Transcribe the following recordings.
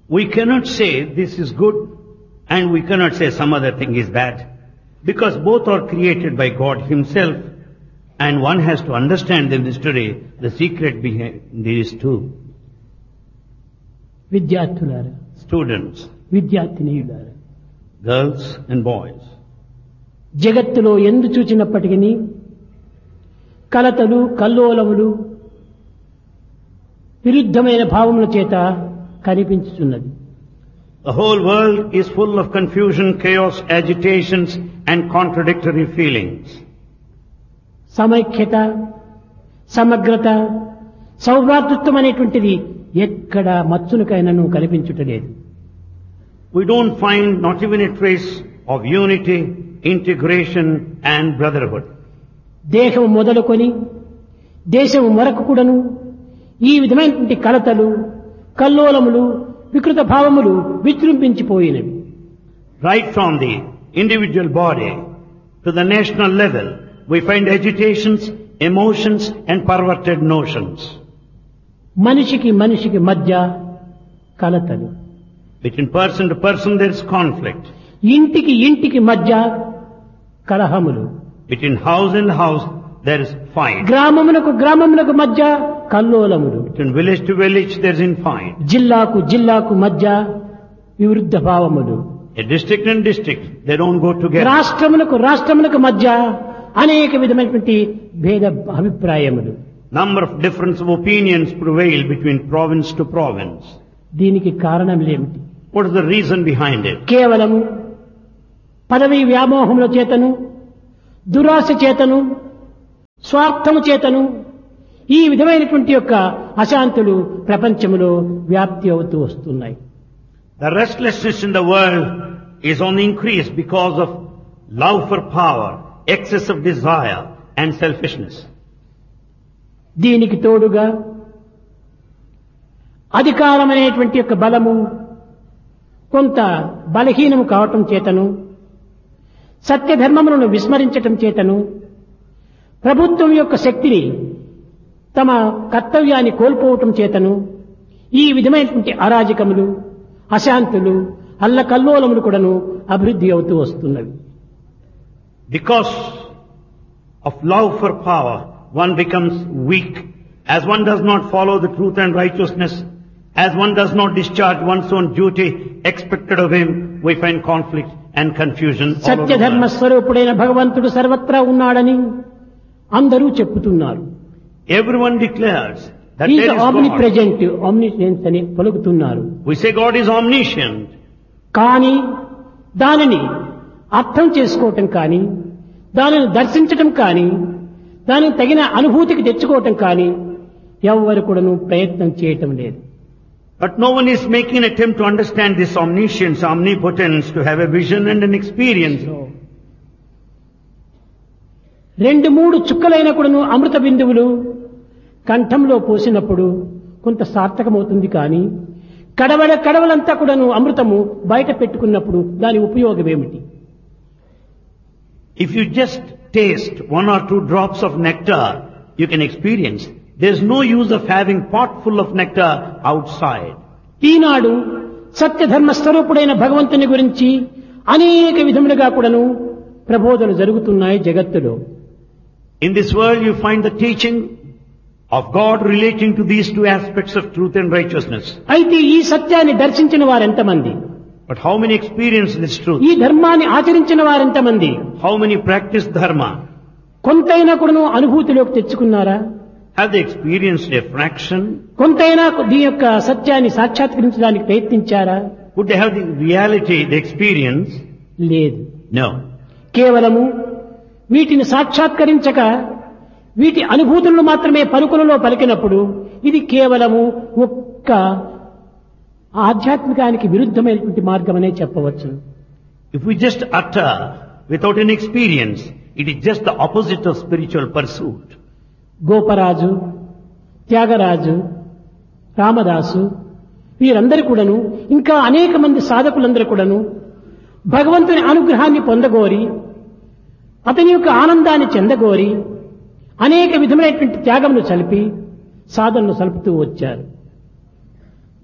We cannot say this is good and we cannot say some other thing is bad because both are created by God Himself and one has to understand the mystery, the secret behind these two. విద్యార్థులారా Students, విద్యార్థినీయులారా girls and boys. జగత్తులో ఎందు చూచినప్పటికీ కలతలు కల్లోలములు విరుద్ధమైన భావముల చేత కనిపించుచున్నది The whole world is full of confusion, chaos, agitations and contradictory feelings. సమైక్యత సమగ్రత సౌభ్రాతృత్వం అనేటువంటిది ఎక్కడ మచ్చునికైనాను కనిపించుటలేదు We don't find not even a trace of unity, integration and brotherhood. దేహము మొదలుకొని దేశము మరొక కూడాను ఈ విధమైనటువంటి కలతలు కల్లోలములు వికృత భావములు విజృంభించిపోయినవి Right from the individual body to the national level, we find agitations, emotions and perverted notions. మనిషికి మనిషికి మధ్య కలతలు Between person to person there is conflict. ఇంటికి ఇంటికి మధ్య కలహములు Between house and house there is fight. గ్రామమునకు గ్రామమునకు మధ్య కల్లోలములు Between village to village there is infight. జిల్లాకు జిల్లాకు మధ్య వివృద్ధ భావములు A district and district, they don't go together. రాష్ట్రములకు రాష్ట్రములకు మధ్య అనేక విధమైనటువంటి భేద అభిప్రాయములు Number of difference of opinions prevail between province to province. దీనికి కారణములేమిటి What is the reason behind it? కేవలము పదవి వ్యామోహముల చేతను దురాశ చేతను స్వార్థము చేతను ఈ విధమైనటువంటి యొక్క అశాంతులు ప్రపంచములో వ్యాప్తి అవుతూ వస్తున్నాయి The restlessness in the world is on the increase because of love for power, excess of desire and selfishness. దీనికి తోడుగా అధికారం అనేటువంటి యొక్క బలము కొంత బలహీనము కావటం చేతను సత్యధర్మములను విస్మరించటం చేతను ప్రభుత్వం యొక్క శక్తిని తమ కర్తవ్యాన్ని కోల్పోవటం చేతను ఈ విధమైనటువంటి అరాజకములు అశాంతులు అల్లకల్లోలములు కూడాను అభివృద్ధి అవుతూ వస్తున్నవి Because of love for power, one becomes weak. As one does not follow the truth and righteousness, as one does not discharge one's own duty expected of him, we find conflict and confusion all over the సత్యధర్మ world. స్వరూపుడైన భగవంతుడు సర్వత్రా ఉన్నాడని అందరూ చెప్పుతున్నారు Everyone declares that is there is omni God. Present omniscience అని పలుకుతున్నారు We say God is omniscient, కానీ దానిని అర్థం చేసుకోవటం కానీ దానిని దర్శించటం కానీ దానికి తగిన అనుభూతికి తెచ్చుకోవటం కానీ ఎవ్వరు కూడాను ప్రయత్నం చేయటం లేదు but no one is making an attempt to understand this omniscience, omnipotence, to have a vision and an experience. రెండు మూడు చుక్కలైన కూడాను అమృత బిందువులు కంఠంలో పోసినప్పుడు కొంత సార్థకమవుతుంది కానీ కడవల కడవలంతా కూడాను అమృతము బయట పెట్టుకున్నప్పుడు దాని ఉపయోగం ఏమిటి If you just taste one or two drops of nectar, you can experience. There's no use of having pot full of nectar outside. ఈనాడు సత్యధర్మ స్వరూపుడైన భగవంతుని గురించి అనేక విధములుగా కూడాను ప్రబోధనలు జరుగుతున్నాయి జగత్తులో In this world you find the teaching of God relating to these two aspects of truth and righteousness. అయితే ఈ సత్యాన్ని దర్శించిన వారెంతమంది But how many experience this truth? ఈ ధర్మాన్ని ఆచరించిన వారెంతమంది How many practice dharma? కొంతైనా కూడాను అనుభూతిలోకి తెచ్చుకున్నారా Have they experienced a fraction? కొంతైనా దీని యొక్క సత్యాన్ని సాక్షాత్కరించడానికి ప్రయత్నించారా Would they have the reality, the experience? లేదు No. కేవలము వీటిని సాక్షాత్కరించక వీటి అనుభూతులను మాత్రమే పలుకులలో పలికినప్పుడు ఇది కేవలము ఒక్క ఆధ్యాత్మికానికి విరుద్ధమైనటువంటి మార్గమనే చెప్పవచ్చు If we just utter without an experience, it is just the opposite of spiritual pursuit. Goparaju Tyagaraju Ramadasu వీరందరూ కూడాను ఇంకా అనేక మంది సాధకులందరూ కూడాను భగవంతుని అనుగ్రహాన్ని పొందగోరి అతని యొక్క ఆనందాన్ని చెందగోరి అనేక విధమైనటువంటి త్యాగమును చలిపి సాధనను సలుపుతూ వచ్చారు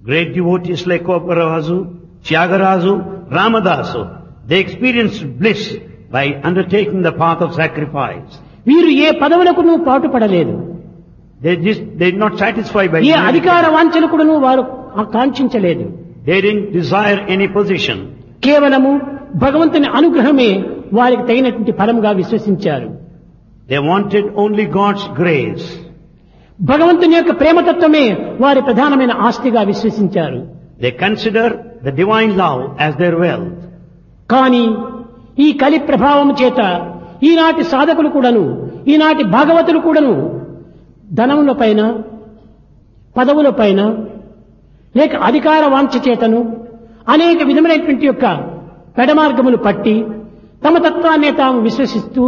Great devotees like Koparazu, Tyagarazu, Ramadasu, they experienced bliss by undertaking the path of sacrifice. వీరు ఏ పదవులకును పాటుపడలేదు They just, they're not satisfied by ఏ అధికార వాంఛనకుడును వారు కాంక్షించలేదు They didn't desire any position. కేవలము భగవంతుని అనుగ్రహమే వారికి తగినటువంటి ఫలంగా విశ్వసించారు They wanted only God's grace. భగవంతుని యొక్క ప్రేమతత్వమే వారి ప్రధానమైన ఆస్తిగా విశ్వసించారు They consider the divine love as their wealth. కానీ ఈ కలి ప్రభావం చేత ఈనాటి సాధకులు కూడాను ఈనాటి భాగవతులు కూడాను ధనముల పైన పదవుల పైన లేక అధికార వాంఛ చేతను అనేక విధములైనటువంటి యొక్క పెడమార్గములు పట్టి తమ తత్వాన్ని తాము విశ్వసిస్తూ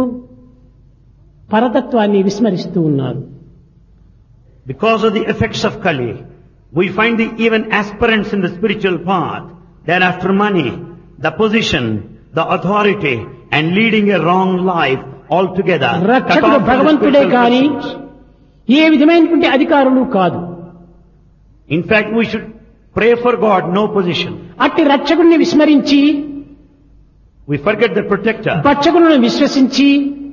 పరతత్వాన్ని విస్మరిస్తూ ఉన్నారు Because of the effects of Kali, we find the even aspirants in the spiritual path, they're after money, the position, the authority, and leading a wrong life altogether. cut రక్షకుడు off from the భగవంతుడే spiritual కాని pursuits. ఏ విధమైనటువంటి అధికారులు కాదు In fact, we should pray for God, no position. అట్టి రక్షకుడిని విస్మరించి We forget the protector. భక్షకులను విశ్వసించి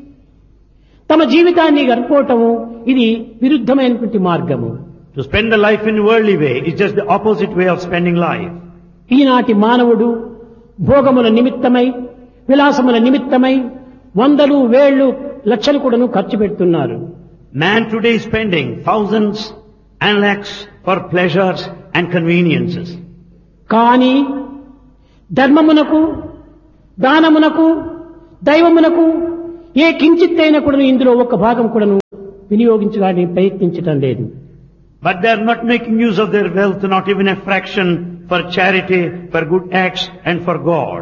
తమ జీవితాన్ని గడుపుకోవటము ఇది విరుద్ధమైనటువంటి మార్గము To spend the life in worldly way is just the opposite way of spending life. ఈనాటి మానవుడు భోగముల నిమిత్తమై విలాసముల నిమిత్తమై వందలు వేళ్లు లక్షలు కూడాను ఖర్చు పెడుతున్నారు Man today is spending thousands and lakhs for pleasures and conveniences. కానీ ధర్మమునకు దానమునకు దైవమునకు ఏ కించిత్తైన కూడాను ఇందులో ఒక భాగం కూడాను వినియోగించడానికి ప్రయత్నించటం లేదు But they are not making use of their wealth, not even a fraction for charity, for good acts and for God.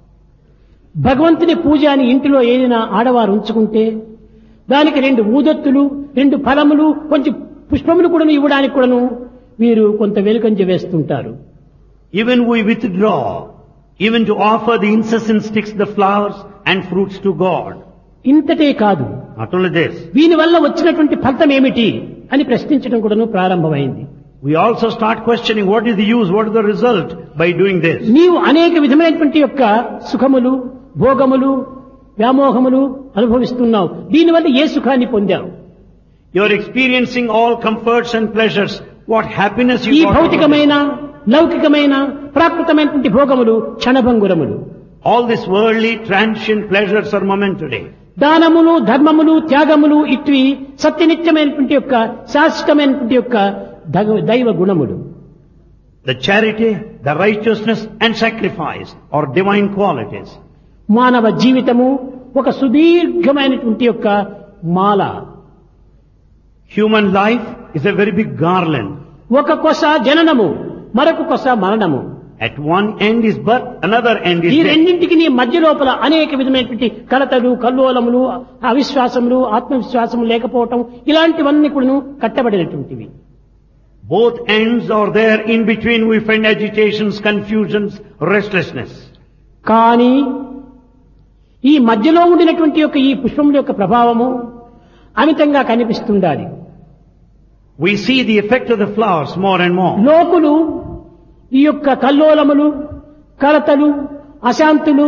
భగవంతుని పూజ అని ఇంటిలో ఏదైనా ఆడవారు ఉంచుకుంటే దానికి రెండు ఊదొత్తులు రెండు ఫలములు కొంచెం పుష్పములు కూడా ఇవ్వడానికి కూడాను వీరు కొంత వెలుకంజ వేస్తుంటారు Even we withdraw, even to offer the incessant sticks, the flowers and fruits to God. ఇంతటే కాదు Not only this, దీని వల్ల వచ్చినటువంటి ఫలితం ఏమిటి అని ప్రశ్నించడం కూడాను ప్రారంభమైంది we also start questioning what is the use, what is the result by doing this. నీవు అనేక విధమైనటువంటి యొక్క సుఖములు భోగములు వ్యామోహములు అనుభవిస్తున్నావు దీనివల్ల ఏ సుఖాన్ని పొందావు You are experiencing all comforts and pleasures. What happiness ఈ you got. out of it. భౌతికమైన లౌకికమైన ప్రాకృతమైనటువంటి భోగములు క్షణభంగురములు All these worldly transient pleasures are momentary. దానములు ధర్మములు త్యాగములు ఇట్వి సత్యనిత్యమైనటువంటి యొక్క శాశ్వతమైనటువంటి యొక్క దగ- దైవ గుణములు The charity, the righteousness and sacrifice are divine qualities. మానవ జీవితము ఒక సుదీర్ఘమైనటువంటి యొక్క మాల Human life is a very big garland. ఒక కొస జననము మరొక కొస మరణము At one end is birth, another end is ఈ death. రెండింటికి నీ మధ్య లోపల అనేక విధమైనటువంటి కలతలు కల్లోలములు అవిశ్వాసములు ఆత్మవిశ్వాసము లేకపోవటం ఇలాంటివన్నీ కూడాను కట్టబడినటువంటివి Both ends are there. In between we find agitations, confusions, restlessness. కానీ ఈ మధ్యలో ఉండినటువంటి యొక్క ఈ పుష్పముల యొక్క ప్రభావము అమితంగా కనిపిస్తుండాలి We see the effect of the flowers more and more. లోకులు ఈ యొక్క కల్లోలములు కలతలు అశాంతులు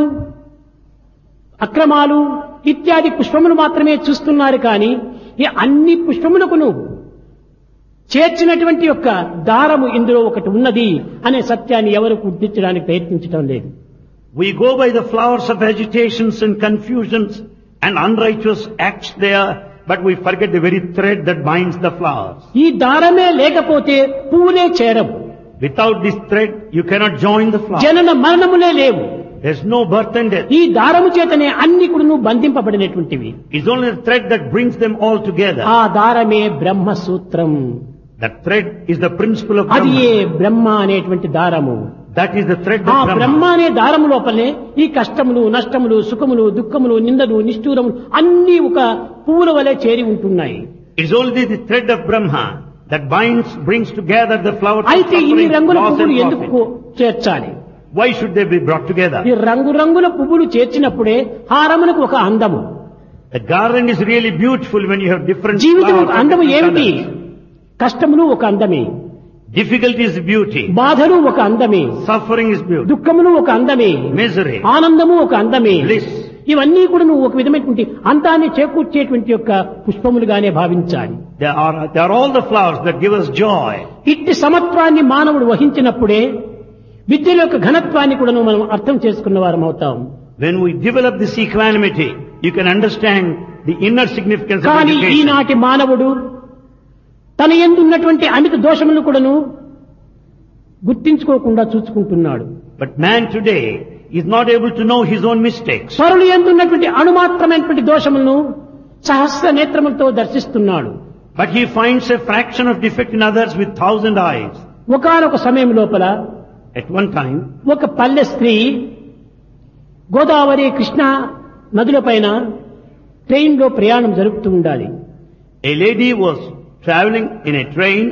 అక్రమాలు ఇత్యాది పుష్పములు మాత్రమే చూస్తున్నారు కానీ ఈ అన్ని పుష్పములకును చేర్చినటువంటి యొక్క దారము ఇందులో ఒకటి ఉన్నది అనే సత్యాన్ని ఎవరు గుర్తించడానికి ప్రయత్నించడం లేదు We go by the flowers of agitations and confusions and unrighteous acts there, but we forget the very thread that binds the flowers. ఈ దారమే లేకపోతే పువ్వులే చేరవు Without this thread, you cannot join the flower. జనన మరణములే లేవు There's no birth and death. ఈ దారము చేతనే అన్ని కూడా బంధింపబడినటువంటివి It's only the thread that brings them all together. ఆ దారమే బ్రహ్మ సూత్రం That thread is the principle of అది ఏ Brahma. బ్రహ్మ అనేటువంటి దారము That is the thread ఆ of బ్రహ్మ Brahma. అనే దారము లోపలే ఈ కష్టములు నష్టములు సుఖములు దుఃఖములు నిందలు నిష్ఠూరములు అన్ని ఒక పువ్వుల వలె చేరి ఉంటున్నాయి It's only the thread of Brahma that binds, brings together the flowers of అయితే ఇన్ని suffering, రంగుల loss పువ్వులు and ఎందుకు profit. చేర్చాలి Why should they be brought together? ఈ రంగురంగుల పువ్వులు చేర్చినప్పుడే హారమునకు ఒక అందము The garland is really beautiful when you have different జీవితం flowers ఒక of అందము different ఏమిటి colors. కష్టములు ఒక అందమే Difficulty is beauty. బాధలు ఒక అందమే Suffering is beauty. దుఃఖమును ఒక అందమే Misery. ఆనందము ఒక అందమే Bliss. ఇవన్నీ కూడా నువ్వు ఒక విధమైనటువంటి అందాన్ని చేకూర్చేటువంటి యొక్క పుష్పములుగానే భావించాలి They are, they are all the flowers that give us joy. ఇట్టి సమత్వాన్ని మానవుడు వహించినప్పుడే విద్యల యొక్క ఘనత్వాన్ని కూడా మనం అర్థం చేసుకున్న వారం అవుతాం When we develop this equanimity, you can understand the inner significance of కానీ education. ఈనాటి మానవుడు తన ఎందున్నటువంటి అమిత దోషములను కూడాను గుర్తించుకోకుండా చూసుకుంటున్నాడు But man today is not able to know his own mistakes. పరులు ఎందున్నటువంటి అణుమాత్రమైనటువంటి దోషములను సహస్ర నేత్రములతో దర్శిస్తున్నాడు But he finds a fraction of defect in others with thousand eyes. ఒకనొక సమయం లోపల At one time, ఒక పల్లె స్త్రీ గోదావరి కృష్ణ నదుల పైన ట్రైన్లో ప్రయాణం జరుపుతూ ఉండాలి a lady was traveling in a train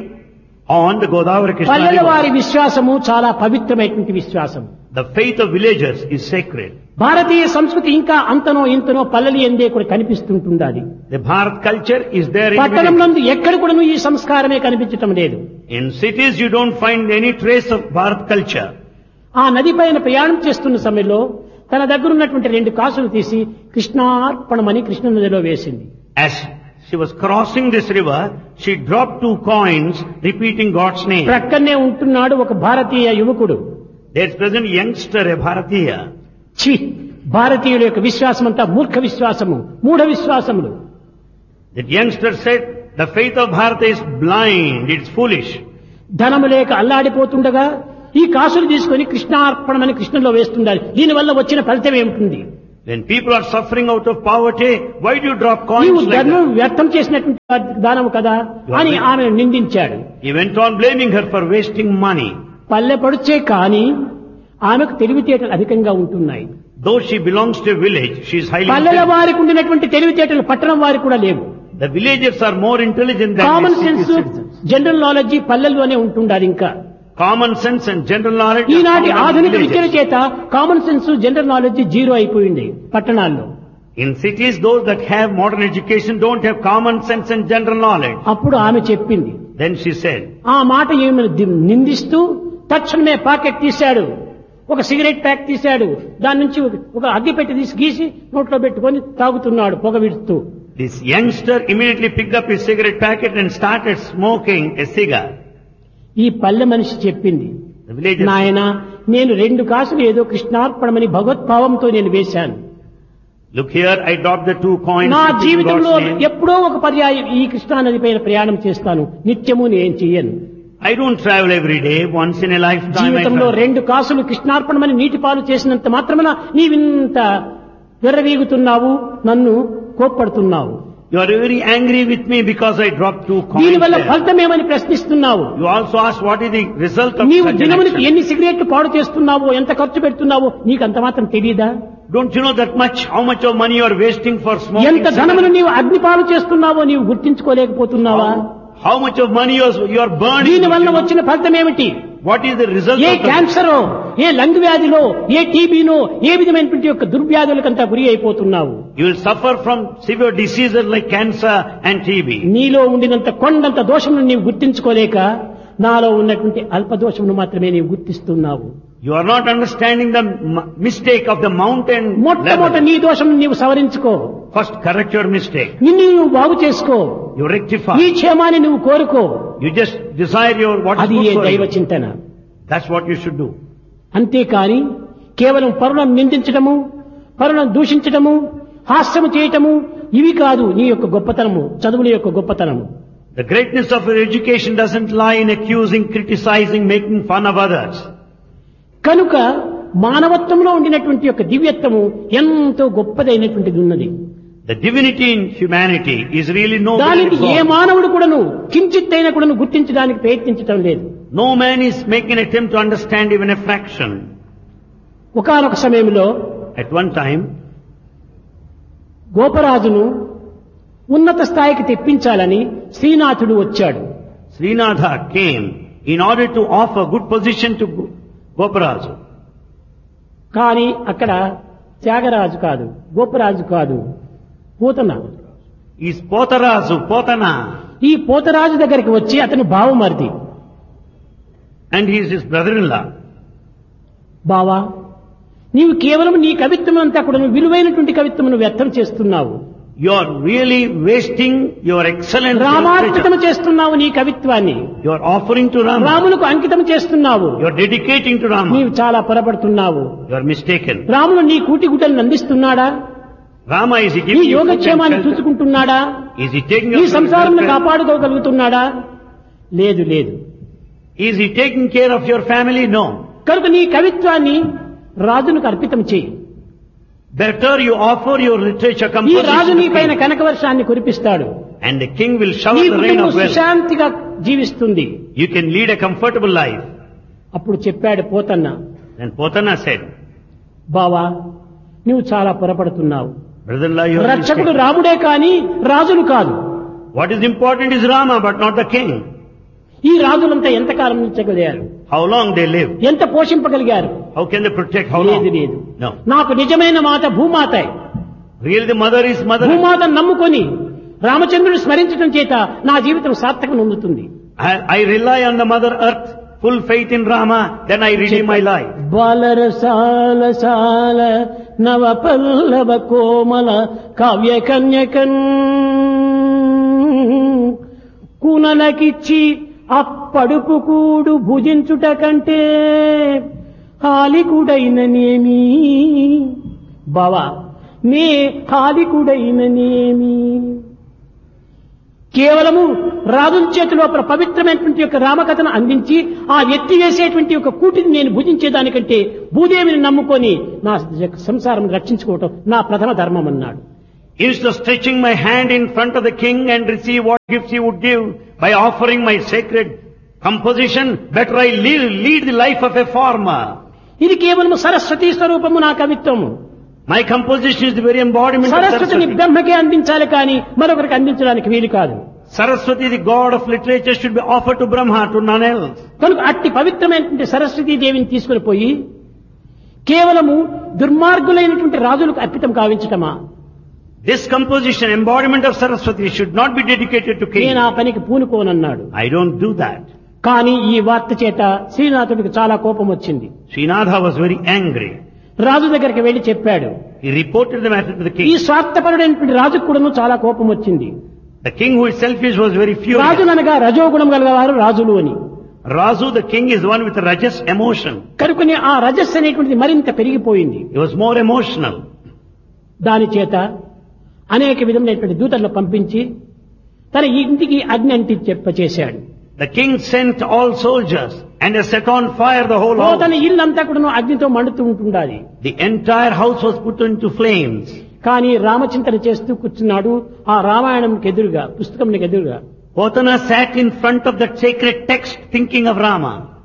on the Godavari Krishna పల్లెల వారి river. విశ్వాసము చాలా పవిత్రమైనటువంటి విశ్వాసం The faith of villagers is sacred. భారతీయ సంస్కృతి ఇంకా అంతనో ఇంతనో పల్లెలు ఎందే కూడా కనిపిస్తుంటుండాలి The Bharat culture is there in పట్టణం villages. నందు ఎక్కడ కూడా ఈ సంస్కారమే కనిపించటం లేదు In cities you don't find any trace of Bharat culture. ఆ నది పైన ప్రయాణం చేస్తున్న సమయంలో తన దగ్గర ఉన్నటువంటి రెండు కాసులు తీసి కృష్ణార్పణమని కృష్ణ నదిలో వేసింది As she was crossing this river, she dropped two coins repeating God's name. ప్రక్కనే ఉంటున్నాడు ఒక భారతీయ యువకుడు There's present youngster, a Bharatiya. ఛీ భారతీయుల యొక్క విశ్వాసం అంతా మూర్ఖ విశ్వాసము మూఢ విశ్వాసములు That youngster said, the faith of Bharata is blind, it's foolish. ధనము లేక అల్లాడిపోతుండగా ఈ కాసులు తీసుకొని కృష్ణార్పణమని కృష్ణలో వేస్తుండాలి దీనివల్ల వచ్చిన ఫలితం ఏమిటి When people are suffering out of poverty, why do you drop నీవు coins like ధర్మం that? వ్యర్థం చేసినటువంటి దానము కదా అని ఆమెను నిందించాడు He went on blaming her for wasting money. పల్లె పడుచే కానీ ఆమెకు తెలివితేటలు అధికంగా ఉంటున్నాయి Though she belongs to a village, she is highly పల్లెల intelligent. వారికి ఉండినటువంటి తెలివితేటలు పట్టణం వారికి కూడా లేవు The villagers are more intelligent than common the city sense citizens. General knowledge పల్లెల్లోనే ఉంటుండాలి ఇంకా Common sense and general knowledge are ఈనాటి found in ఆధునిక విద్యల villages. చేత common sense general knowledge zero అయిపోయింది పట్టణాల్లో In cities, those that have modern education don't have common sense and general knowledge. అప్పుడు ఆమె చెప్పింది Then she said, ఆ మాట ఏమైనా నిందిస్తూ తక్షణమే పాకెట్ తీశాడు ఒక సిగరెట్ ప్యాక్ తీశాడు దాని నుంచి ఒక- ఒక అగ్గి పెట్టి తీసి గీసి నోట్లో పెట్టుకొని తాగుతున్నాడు పొగ విడుతూ this youngster immediately picked up his cigarette packet and started smoking a cigar. ఈ పల్లె మనిషి చెప్పింది The villagers నాయన నేను రెండు కాసులు ఏదో కృష్ణార్పణమని భగవద్భావంతో నేను వేశాను Look here, I dropped the two coins. నా repeating జీవితంలో God's name. ఎప్పుడో ఒక పర్యాయం ఈ కృష్ణా నది పైన ప్రయాణం చేస్తాను నిత్యము నేను చెయ్యను I don't travel every day, once in a lifetime. I జీవితంలో travel. రెండు కాసులు కృష్ణార్పణమని నీటి పాలు చేసినంత మాత్రమున నీవింత విర్రవీగుతున్నావు నన్ను కోప్పడుతున్నావు You are very angry with me because I dropped two coins. దీనివల్ల there. ఫలితమేమని ప్రశ్నిస్తున్నావు You also asked what is the result of నీవు such an దినమునికి action. ఎన్ని సిగరెట్లు పాడు చేస్తున్నావో ఎంత ఖర్చు పెడుతున్నావో నీకు అంత మాత్రం తెలియదా Don't you know that much, how much of money you are wasting for smoking? ఎంత ధనమును cigarettes? నీవు అగ్ని పాలు చేస్తున్నావో నీవు గుర్తించుకోలేకపోతున్నావా How, how much of money you are, you are burning? దీని వల్ల వచ్చిన ఫలితం ఏమిటి What is the result ఏ of the క్యాన్సరో ఏ లంగ్ వ్యాధిలో ఏ టీబీనో ఏ విధమైనటువంటి యొక్క దుర్వ్యాధులకంతా గురి అయిపోతున్నావు You will suffer from severe diseases like cancer and TB. నీలో ఉండినంత కొండంత దోషమును నీవు గుర్తించుకోలేక నాలో ఉన్నటువంటి అల్ప దోషమును మాత్రమే నీవు గుర్తిస్తున్నావు You are not understanding the m- mistake of the mountain మొట్టమొదట level. నీ దోషం నీవు సవరించుకో First correct your mistake. నిన్ను నువ్వు బాగు చేసుకో You rectify. నీ క్షేమాన్ని నువ్వు కోరుకో You just desire your what is అది ఏ good for దైవ you. చింతన That's what you should do. అంతేకాని కేవలం పరులను నిందించడము పరులను దూషించడము హాస్యము చేయటము ఇవి కాదు నీ యొక్క గొప్పతనము చదువుల యొక్క గొప్పతనము The greatness of your education doesn't lie in accusing, criticizing, making fun of others. కనుక మానవత్వంలో ఉండినటువంటి యొక్క దివ్యత్వము ఎంతో గొప్పదైనటువంటిది ఉన్నది The divinity in humanity is really no దానికి ఏ మానవుడు కూడాను కించిత్తైనా కూడాను గుర్తించడానికి ప్రయత్నించటం లేదు No man is making an attempt to understand even a fraction. ఒకానొక సమయంలో At one time, గోపరాజును ఉన్నత స్థాయికి తెప్పించాలని శ్రీనాథుడు వచ్చాడు Srinatha came in order to offer good position to Go- Goparaja. కానీ అక్కడ త్యాగరాజు కాదు గోపరాజు కాదు పూతన Is Potarazu, Potana. ఈ పోతరాజు దగ్గరికి వచ్చి అతను భావమరిది and he is his brother-in-law. బావా నీవు కేవలం నీ కవిత్వం అంతా కూడా నువ్వు విలువైనటువంటి కవిత్వమును వ్యర్థం చేస్తున్నావు You are really wasting your excellent రామార్పితం literature. చేస్తున్నావు నీ కవిత్వాన్ని You are offering to Rama. రాములకు అంకితం చేస్తున్నావు You are dedicating to Rama. నీవు చాలా పొరపడుతున్నావు You are mistaken. రాముడు నీ కూటి గుడ్డలను అందిస్తున్నాడా Rama is he నీ giving you food and యోగక్షేమాన్ని shelter? చూసుకుంటున్నాడా Is he taking నీ up your సంసారం welfare? కాపాడుకోగలుగుతున్నాడా లేదు లేదు Is he taking care of your family? No. కనుక నీ కవిత్వాన్ని రాజునికి అర్పితం చేయి Better you offer your literature ఈ composition రాజు to నీ పైన king, కనకవర్షాన్ని కురిపిస్తాడు and the king will shower నీ the rain కుటుంబం of wealth. సుశాంతిగా జీవిస్తుంది You can lead a comfortable life. అప్పుడు చెప్పాడు పోతన్న Then Potana said, బావా నువ్వు చాలా పొరపడుతున్నావు Brother-in-law, you are రక్షకుడు mistaken. రాముడే కాని రాజులు కాదు What is important is Rama, but not the king. ఈ రాజులంతా ఎంతకాలం ఉంచగలిగారు How long they live. ఎంత పోషింపగలిగారు How can they protect? How లేదు long? లేదు No. నాకు నిజమైన మాత భూమాత Really the mother is mother. భూమాతను నమ్ముకొని రామచంద్రుడు స్మరించడం చేత నా జీవితం సార్థకం నొందుతుంది I, I rely on the mother earth, full faith in Rama, then I redeem my life. బాలరసాల సాల నవ పల్లవ కోమల కావ్య కన్యకన్ కునలకిచ్చి అప్పడుపు కూడు భుజించుట కంటే హాలికుడైననేమి బావా నే హాలికుడైననేమి కేవలము రాజుల చేతిలో ఒక పవిత్రమైనటువంటి యొక్క రామకథను అందించి ఆ ఎత్తివేసేటువంటి ఒక కూటిని నేను భుజించేదానికంటే భూదేవిని నమ్ముకొని నా యొక్క సంసారం రక్షించుకోవటం నా ప్రథమ ధర్మం అన్నాడు Instead of stretching my hand in front of the king and receive what gifts he would give by offering my sacred composition, better I lead, lead the life of a farmer. ఇది కేవలం సరస్వతి స్వరూపము నా కవిత్వము My composition is the very embodiment of సరస్వతిని Saraswati. బ్రహ్మకే అందించాలి కానీ మరొకరికి అందించడానికి వీలు కాదు Saraswati, the god of literature, should be offered to Brahma, to none else. కనుక అట్టి పవిత్రమైనటువంటి సరస్వతీ దేవిని తీసుకుని పోయి కేవలము దుర్మార్గులైనటువంటి రాజులకు అర్పితం కావించటమా This composition, embodiment of Saraswati, should not be dedicated to king. నేను ఆ పనికి పూనుకోనన్నాడు I don't do that. కానీ ఈ వార్త చేత శ్రీనాథుడికి చాలా కోపం వచ్చింది Srinadha was very angry. రాజు దగ్గరికి వెళ్లి చెప్పాడు He reported the matter to the ఈ king. స్వార్థపరుడైనటువంటి రాజుకు కూడాను చాలా కోపం వచ్చింది The king who is selfish was very furious. రాజుననగా రజోగుణం గలవారు రాజులు అని Razu, the king, is one with a rajas emotion. కనుకొని ఆ రజస్సు అనేటువంటిది మరింత పెరిగిపోయింది He was more emotional. దాని చేత అనేక విధమైనటువంటి దూతలను పంపించి తన ఇంటికి అగ్ని అంటి చెప్పచేశాడు The king sent all soldiers and they set on fire the whole ఓ తన house. ఇల్లంతా కూడా అగ్నితో మండుతూ ఉంటుండాలి The entire house was put into flames. కానీ రామచింతన చేస్తూ కూర్చున్నాడు ఆ రామాయణంకి ఎదురుగా పుస్తకంకి ఎదురుగా Potana sat in front of that sacred text thinking of Rama.